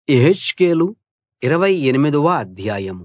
యెహెజ్కేలు ఇరవై ఎనిమిదవ అధ్యాయం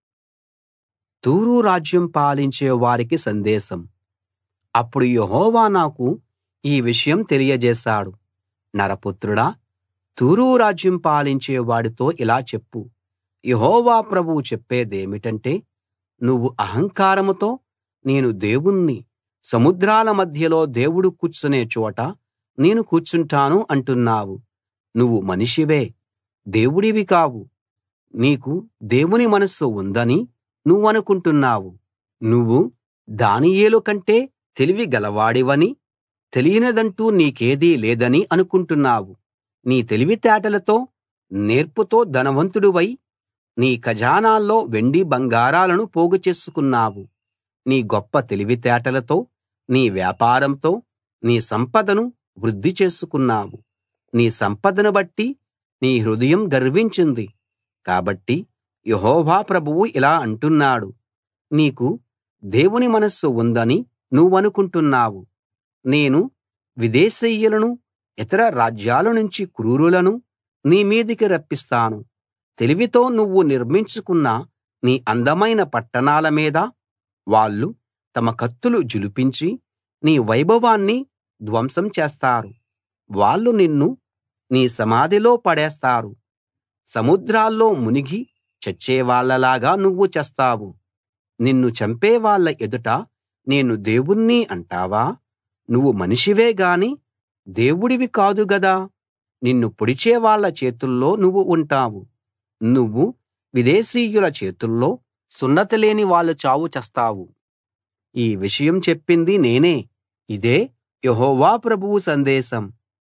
తూరు రాజ్యం పాలించే వారికి సందేశం అప్పుడు యెహోవా నాకు ఈ విషయం తెలియజేశాడు నరపుత్రుడా తూరు రాజ్యం పాలించే వాడితో ఇలా చెప్పు యెహోవా ప్రభువు చెప్పేదేమిటంటే నువ్వు అహంకారంతో నేను దేవుణ్ణి సముద్రాల మధ్యలో దేవుడు కూర్చునే చోట నేను కూర్చుంటాను అంటున్నావు నువ్వు మనిషివే దేవుడివి కావు నీకు దేవుని మనస్సు ఉందని నువ్వనుకుంటున్నావు నువ్వు దానియేలు కంటే తెలివి గలవాడివని తెలియనిదంటూ నీకేదీ లేదని అనుకుంటున్నావు నీ తెలివితేటలతో నేర్పుతో ధనవంతుడివై నీ ఖజానాల్లో వెండి బంగారాలను పోగు చేసుకున్నావు నీ గొప్ప తెలివితేటలతో నీ వ్యాపారంతో నీ సంపదను వృద్ధి చేసుకున్నావు నీ సంపదను బట్టి నీ హృదయం గర్వించింది కాబట్టి యెహోవా ప్రభువు ఇలా అంటున్నాడు నీకు దేవుని మనస్సు ఉందని నువ్వనుకుంటున్నావు నేను విదేశీయులను ఇతర రాజ్యాల నుంచి క్రూరులను నీ మీదికి రప్పిస్తాను తెలివితో నువ్వు నిర్మించుకున్న నీ అందమైన పట్టణాల మీద వాళ్ళు తమ కత్తులు ఝళిపించి నీ వైభవాన్ని ధ్వంసం చేస్తారు వాళ్ళు నిన్ను నీ సమాధిలో పడేస్తారు సముద్రాల్లో మునిగి చచ్చేవాళ్ళలాగా నువ్వు చస్తావు నిన్ను చంపేవాళ్ళ ఎదుట నేను దేవుణ్ణి అంటావా నువ్వు మనిషివే గాని దేవుడివి కాదు గదా నిన్ను పొడిచేవాళ్ళ చేతుల్లో నువ్వు ఉంటావు నువ్వు విదేశీయుల చేతుల్లో సున్నతిలేని వాళ్ళ చావు చస్తావు ఈ విషయం చెప్పింది నేనే ఇదే యెహోవా ప్రభువు సందేశం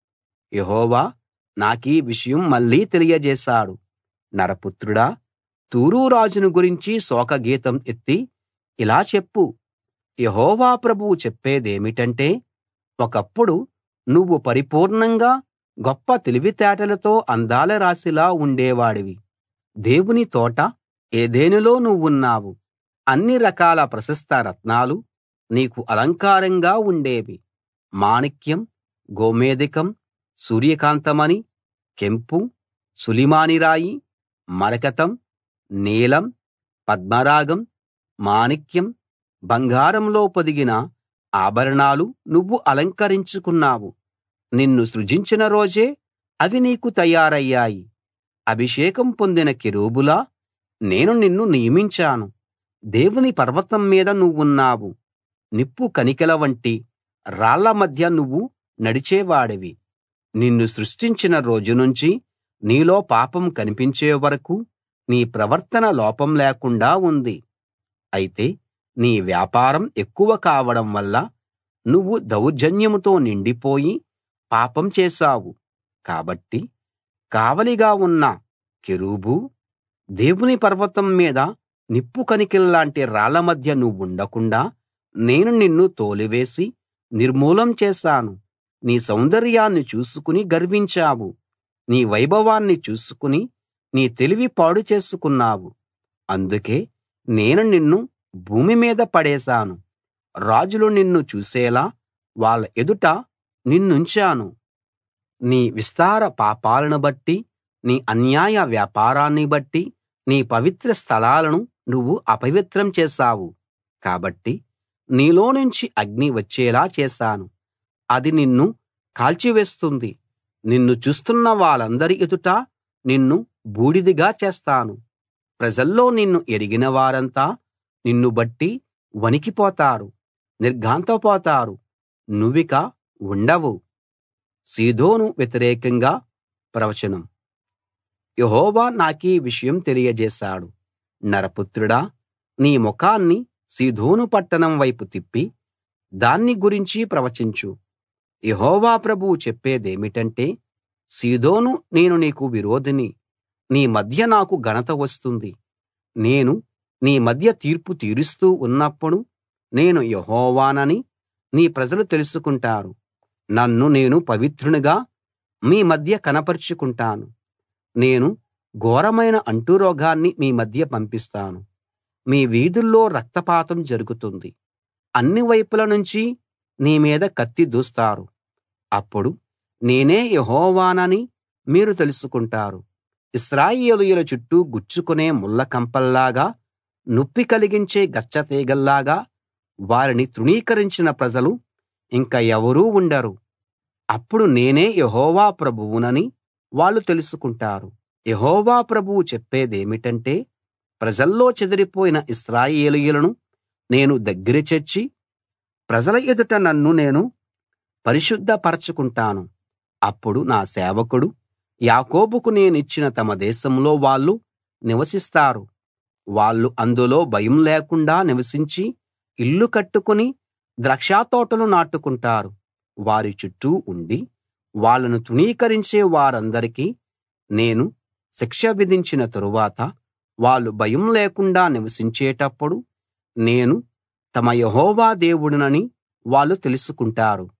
యెహోవా నాకీ విషయం మళ్ళీ తెలియజేశాడు నరపుత్రుడా తూరు రాజును గురించి శోకగీతం ఎత్తి ఇలా చెప్పు యెహోవా ప్రభువు చెప్పేదేమిటంటే ఒకప్పుడు నువ్వు పరిపూర్ణంగా గొప్ప తెలివితేటలతో అందాల రాశిలా ఉండేవాడివి దేవుని తోట ఏదెనులో నువ్వున్నావు అన్ని రకాల ప్రశస్త రత్నాలు నీకు అలంకారంగా ఉండేవి మాణిక్యం గోమేధికం సూర్యకాంతమణి కెంపు సులిమానిరాయి మరకతం నీలం పద్మరాగం మాణిక్యం బంగారంలో పొదిగిన ఆభరణాలు నువ్వు అలంకరించుకున్నావు నిన్ను సృజించిన రోజే అవి నీకు తయారయ్యాయి అభిషేకం పొందిన కెరూబులా నేను నిన్ను నియమించాను దేవుని పర్వతం మీద నువ్వున్నావు నిప్పు కణికల వంటి రాళ్ల మధ్య నువ్వు నడిచేవాడివి నిన్ను సృష్టించిన రోజు నుంచి నీలో పాపం కనిపించే వరకు నీ ప్రవర్తన లోపం లేకుండా ఉంది అయితే నీ వ్యాపారం ఎక్కువ కావడం వల్ల నువ్వు దౌర్జన్యంతో నిండిపోయి పాపం చేశావు కాబట్టి కావలిగా ఉన్న కెరూబూ దేవుని పర్వతం మీద నిప్పు కణికల్లాంటి రాళ్ల మధ్య నువ్వుండకుండా నేను నిన్ను తోలివేసి నిర్మూలం చేశాను నీ సౌందర్యాన్ని చూసుకుని గర్వించావు నీ వైభవాన్ని చూసుకుని నీ తెలివి పాడు చేసుకున్నావు అందుకే నేను నిన్ను భూమి మీద పడేశాను రాజులు నిన్ను చూసేలా వాళ్ళ ఎదుట నిన్నుంచాను నీ విస్తార పాపాలను బట్టి నీ అన్యాయ వ్యాపారాన్ని బట్టి నీ పవిత్ర స్థలాలను నువ్వు అపవిత్రం చేశావు కాబట్టి నీలోనుంచి అగ్ని వచ్చేలా చేశాను అది నిన్ను కాల్చివేస్తుంది నిన్ను చూస్తున్న వాళ్ళందరి ఎదుట నిన్ను బూడిదిగా చేస్తాను ప్రజల్లో నిన్ను ఎరిగిన వారంతా నిన్ను బట్టి వణికిపోతారు నిర్ఘాంతపోతారు నువ్విక ఉండవు సీదోను వ్యతిరేకంగా ప్రవచనం యెహోవా నాకీ విషయం తెలియజేశాడు నరపుత్రుడా నీ ముఖాన్ని సీదోను పట్టణం వైపు తిప్పి దాన్ని గురించి ప్రవచించు యెహోవా ప్రభువు చెప్పేదేమిటంటే సీదోను నేను నీకు విరోధిని నీ మధ్య నాకు ఘనత వస్తుంది నేను నీ మధ్య తీర్పు తీరుస్తూ ఉన్నప్పుడు నేను యెహోవానని నీ ప్రజలు తెలుసుకుంటారు నన్ను నేను పవిత్రునిగా మీ మధ్య కనపరుచుకుంటాను నేను ఘోరమైన అంటురోగాన్ని మీ మధ్య పంపిస్తాను మీ వీధుల్లో రక్తపాతం జరుగుతుంది అన్ని వైపుల నుంచి నీ మీద కత్తి దూస్తారు అప్పుడు నేనే యెహోవానని మీరు తెలుసుకుంటారు ఇశ్రాయేలీయుల చుట్టూ గుచ్చుకునే ముళ్ళ కంపల్లాగా నొప్పి కలిగించే గచ్చతీగల్లాగా వారిని తృణీకరించిన ప్రజలు ఇంక ఎవరూ ఉండరు అప్పుడు నేనే యెహోవా ప్రభువునని వాళ్ళు తెలుసుకుంటారు యెహోవా ప్రభువు చెప్పేదేమిటంటే ప్రజల్లో చెదిరిపోయిన ఇశ్రాయేలీయులను నేను దగ్గర చేర్చి ప్రజల ఎదుట నన్ను నేను పరిశుద్ధపరచుకుంటాను అప్పుడు నా సేవకుడు యాకోబుకు నేనిచ్చిన తమ దేశంలో వాళ్ళు నివసిస్తారు వాళ్ళు అందులో భయం లేకుండా నివసించి ఇల్లు కట్టుకుని ద్రాక్షతోటలు నాటుకుంటారు వారి చుట్టూ ఉండి వాళ్ళను తృణీకరించే వారందరికీ నేను శిక్ష విధించిన తరువాత వాళ్ళు భయం లేకుండా నివసించేటప్పుడు నేను తమ యెహోవా దేవుడినని వాళ్ళు తెలుసుకుంటారు